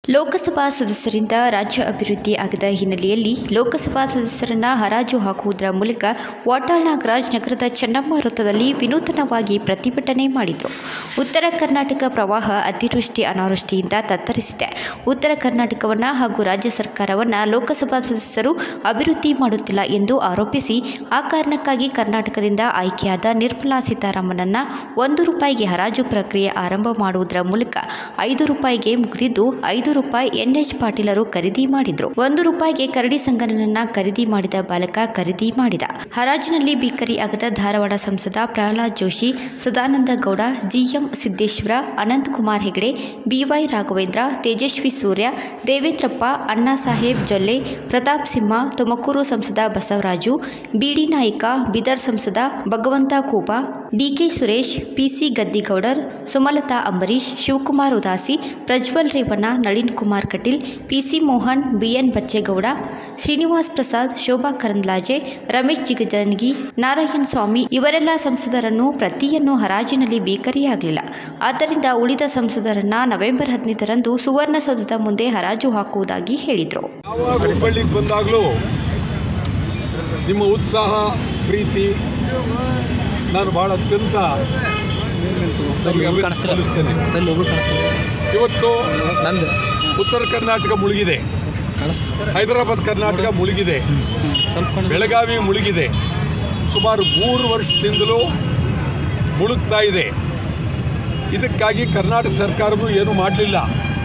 ಲೋಕಸಭಾ ಸದಸ್ಯರಿಂದ ರಾಜ್ಯ ಅಭಿವೃದ್ಧಿ ಆಗದ ಹಿನ್ನೆಲೆಯಲ್ಲಿ ಲೋಕಸಭಾ ಸದಸ್ಯರನ್ನ ಹರಾಜು ಹಾಕುವುದರ ಮೂಲಕ ವಾಟಾಳ್ ನಾಗರಾಜ್ ನಗರದ ಚೆನ್ನಮ್ಮ ವೃತ್ತದಲ್ಲಿ ವಿನೂತನವಾಗಿ ಪ್ರತಿಭಟನೆ ಮಾಡಿದರು ಉತ್ತರ ಕರ್ನಾಟಕ ಪ್ರವಾಹ ಅತಿವೃಷ್ಟಿ ಅನಾವೃಷ್ಟಿಯಿಂದ ತತ್ತರಿಸಿದೆ ಉತ್ತರ ಕರ್ನಾಟಕವನ್ನು ಹಾಗೂ ರಾಜ್ಯ ಸರ್ಕಾರವನ್ನು ಲೋಕಸಭಾ ಸದಸ್ಯರು ಅಭಿವೃದ್ಧಿ ಮಾಡುತ್ತಿಲ್ಲ ಎಂದು ಆರೋಪಿಸಿ ಆ ಕಾರಣಕ್ಕಾಗಿ ಕರ್ನಾಟಕದಿಂದ ಆಯ್ಕೆಯಾದ ನಿರ್ಮಲಾ ಸೀತಾರಾಮನನ್ನ ಒಂದು ರೂಪಾಯಿಗೆ ಹರಾಜು ಪ್ರಕ್ರಿಯೆ ಆರಂಭ ಮಾಡುವುದರ ಮೂಲಕ ಐದು ರೂಪಾಯಿಗೆ ಮುಗಿದಿದ್ದು ಐದು ರೂಪಾಯಿ ಎನ್ಎಚ್ ಪಾಟೀಲರು ಖರೀದಿ ಮಾಡಿದ್ರು ಒಂದು ರೂಪಾಯಿಗೆ ಕರಡಿ ಸಂಗನನ್ನ ಖರೀದಿ ಮಾಡಿದ ಬಾಲಕ ಖರೀದಿ ಮಾಡಿದ ಹರಾಜಿನಲ್ಲಿ ಬಿಕರಿ ಆಗದ ಧಾರವಾಡ ಸಂಸದ ಪ್ರಹ್ಲಾದ್ ಜೋಶಿ ಸದಾನಂದ ಗೌಡ ಜಿಎಂ ಸಿದ್ದೇಶ್ವರ ಅನಂತಕುಮಾರ್ ಹೆಗಡೆ ಬಿವೈ ರಾಘವೇಂದ್ರ ತೇಜಸ್ವಿ ಸೂರ್ಯ ದೇವೇಂದ್ರಪ್ಪ ಅಣ್ಣಾ ಸಾಹೇಬ್ ಜೊಲ್ಲೆ ಪ್ರತಾಪ್ ಸಿಂಹ ತುಮಕೂರು ಸಂಸದ ಬಸವರಾಜು ಬಿಡಿ ನಾಯಕ ಬಿದರ್ ಸಂಸದ Bhagwanth Khuba DK Suresh PC Gaddigoudar Sumalatha Ambareesh Shivakumar Udasi Prajwal Revanna Nalin Kumar Kateel PC Mohan BN Bachegowda Srinivas Prasad Shobha Karandlaje Ramesh Jigajinagi Narayan Swamy ಇವರೆಲ್ಲ ಸಂಸದರನ್ನು ಪ್ರತಿಯನ್ನು ಹರಾಜಿನಲ್ಲಿ ಬೇಕರಿಯಾಗಲಿಲ್ಲ ಆದ್ದರಿಂದ ಉಳಿದ ಸಂಸದರನ್ನ ನವೆಂಬರ್ ಹದಿನೈದರಂದು ಸುವರ್ಣಸೌಧದ ಮುಂದೆ ಹರಾಜು ಹಾಕುವುದಾಗಿ ಹೇಳಿದರು ಯಾವಾಗ ಹುಬ್ಬಳ್ಳಿಗೆ ಬಂದಾಗಲೂ ನಿಮ್ಮ ಉತ್ಸಾಹ ಪ್ರೀತಿ ನಾನು ಭಾಳ ಅತ್ಯಂತ ನನಗೆ ಅಭಿನಂದನೆ ಸಲ್ಲಿಸ್ತೇನೆ ಅಲ್ಲಿ ಒಬ್ರು ಕಾಣಿಸ್ತದೆ ಇವತ್ತು ನಂದು ಉತ್ತರ ಕರ್ನಾಟಕ ಮುಳುಗಿದೆ ಕಾಣಿಸ್ತದೆ ಹೈದರಾಬಾದ್ ಕರ್ನಾಟಕ ಮುಳುಗಿದೆ ಸ್ವಲ್ಪ ಕಣ್ಣು- ಬೆಳಗಾವಿ ಮುಳುಗಿದೆ ಸುಮಾರು ಮೂರು ವರ್ಷದಿಂದಲೂ ಮುಳುಗ್ತಾ ಇದೆ ಇದಕ್ಕಾಗಿ ಕರ್ನಾಟಕ ಸರ್ಕಾರವು ಏನೂ ಮಾಡಲಿಲ್ಲ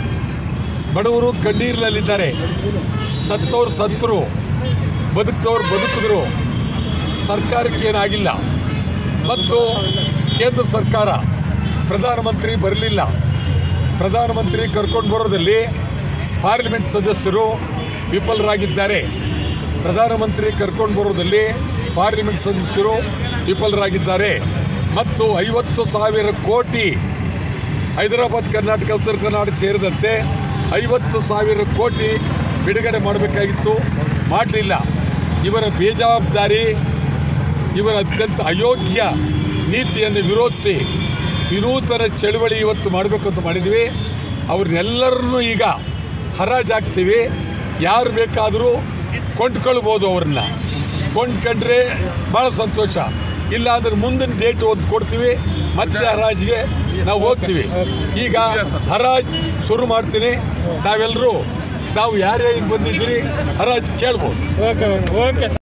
ಬಡವರು ಕಣ್ಣೀರಿನಲ್ಲಿದ್ದಾರೆ ಸತ್ತವ್ರು ಸತ್ತರು ಬದುಕ್ತವ್ರು ಬದುಕಿದ್ರು ಸರ್ಕಾರಕ್ಕೆ ಏನಾಗಿಲ್ಲ ಮತ್ತು ಕೇಂದ್ರ ಸರ್ಕಾರ ಪ್ರಧಾನಮಂತ್ರಿ ಬರಲಿಲ್ಲ ಪ್ರಧಾನಮಂತ್ರಿ ಕರ್ಕೊಂಡು ಬರೋದಲ್ಲಿ ಪಾರ್ಲಿಮೆಂಟ್ ಸದಸ್ಯರು ವಿಫಲರಾಗಿದ್ದಾರೆ ಪ್ರಧಾನಮಂತ್ರಿ ಕರ್ಕೊಂಡು ಬರೋದಲ್ಲಿ ಪಾರ್ಲಿಮೆಂಟ್ ಸದಸ್ಯರು ವಿಫಲರಾಗಿದ್ದಾರೆ ಮತ್ತು ಐವತ್ತು ಸಾವಿರ ಕೋಟಿ ಹೈದರಾಬಾದ್ ಕರ್ನಾಟಕ ಉತ್ತರ ಕರ್ನಾಟಕ ಸೇರಿದಂತೆ ಐವತ್ತು ಸಾವಿರ ಕೋಟಿ ಬಿಡುಗಡೆ ಮಾಡಬೇಕಾಗಿತ್ತು ಮಾಡಲಿಲ್ಲ ಇವರ ಬೇಜವಾಬ್ದಾರಿ ಇವರ ಅತ್ಯಂತ ಅಯೋಗ್ಯ ನೀತಿಯನ್ನು ವಿರೋಧಿಸಿ ವಿನೂತನ ಚಳುವಳಿ ಇವತ್ತು ಮಾಡಬೇಕು ಅಂತ ಮಾಡಿದ್ವಿ ಅವ್ರನ್ನೆಲ್ಲರನ್ನೂ ಈಗ ಹರಾಜಾಗ್ತೀವಿ ಯಾರು ಬೇಕಾದರೂ ಕೊಂಡ್ಕೊಳ್ಬೋದು ಅವ್ರನ್ನ ಕೊಂಡ್ಕೊಂಡ್ರೆ ಭಾಳ ಸಂತೋಷ ಇಲ್ಲ ಅಂದ್ರೆ ಮುಂದಿನ ಡೇಟ್ ಒಂದು ಕೊಡ್ತೀವಿ ಮತ್ತೆ ಹರಾಜಿಗೆ ನಾವು ಹೋಗ್ತೀವಿ ಈಗ ಹರಾಜ್ ಶುರು ಮಾಡ್ತೀನಿ ತಾವೆಲ್ಲರೂ ತಾವು ಯಾರ್ಯಾರಿಗೆ ಬಂದಿದ್ದೀರಿ ಹರಾಜ್ ಕೇಳ್ಬೋದು